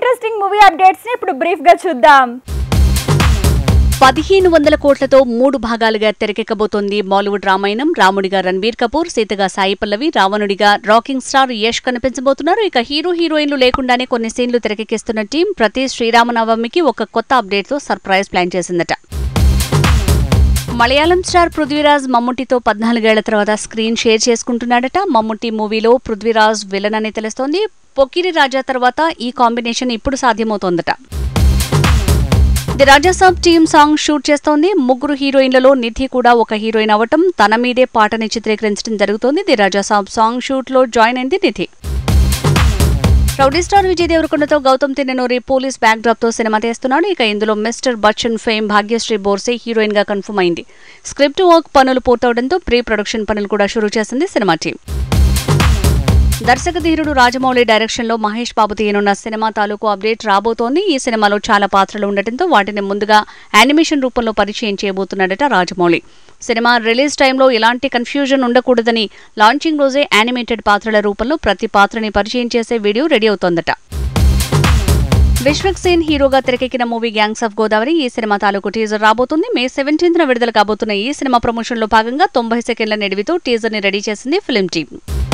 interesting movie updates ని ఇప్పుడు brief గా చూద్దాం పదిహేను వందల కోట్లతో మూడు భాగాలుగా తెరకెక్కబోతోంది బాలీవుడ్ రామాయణం రాముడిగా రణబీర్ కపూర్ సీతగా సాయి పల్లవి రావణుడిగా రాకింగ్ స్టార్ యష్ కనిపించబోతున్నారు ఇక హీరో హీరోయిన్లు లేకుండానే కొన్ని సీన్లు తెరకెక్కిస్తున్న టీం ప్రతి శ్రీరామనవమికి ఒక కొత్త అప్డేట్ తో సర్ప్రైజ్ ప్లాన్ చేసిందట మలయాళం స్టార్ పృథ్వీరాజ్ మమ్ముటితో పద్నాలుగేళ్ల తర్వాత స్క్రీన్ షేర్ చేసుకుంటున్నాడట మమ్ముటి మూవీలో పృథ్వీరాజ్ విలన్ అని తెలుస్తోంది పొకిరి రాజా తర్వాత ఈ కాంబినేషన్ ఇప్పుడు సాధ్యమవుతోందట the Rajasaab team song shoot చేస్తోంది ముగ్గురు హీరోయిన్లలో నిధి కూడా ఒక హీరోయిన్ అవ్వటం తన మీదే పాటని చిత్రీకరించడం జరుగుతోంది ది రాజాసాబ్ సాంగ్ షూట్ లో జాయిన్ అయింది నిధి రౌడీ స్టార్ విజయ్ దేవరకొండతో Gautam Tinnanuri police backdrop తో సినిమా తీస్తున్నాడు ఇక ఇందులో mister Bachchan fame Bhagyashri Borse heroine గా కన్ఫర్మ్ అయింది స్క్రిప్ట్ వర్క్ పనులు పూర్తవడంతో ప్రీ ప్రొడక్షన్ పనులు కూడా షురూ చేసింది సినిమా టీం దర్శక ధీరుడు రాజమౌళి డైరెక్షన్ లో మహేష్ బాబు తీయనున్న సినిమా తాలూకు అప్డేట్ రాబోతోంది ఈ సినిమాలో చాలా పాత్రలు ఉండటంతో వాటిని ముందుగా యానిమేషన్ రూపంలో పరిచయం చేయబోతున్నాడట రాజమౌళి సినిమా రిలీజ్ టైంలో ఎలాంటి కన్ఫ్యూజన్ ఉండకూడదని లాంచింగ్ రోజే యానిమేటెడ్ పాత్రల రూపంలో ప్రతి పాత్రని పరిచయం చేసే వీడియో రెడీ అవుతోందట విశ్వక్ సేన్ హీరోగా తెరకెక్కిన మూవీ గ్యాంగ్స్ ఆఫ్ గోదావరి ఈ సినిమా తాలూకు టీజర్ రాబోతుంది మే సెవెంటీన్త్ విడుదల కాబోతున్న ఈ సినిమా ప్రమోషన్ లో భాగంగా తొంభై సెకండ్ల నిడివితో టీజర్ ని రెడీ చేసింది ఫిల్మ్ టీం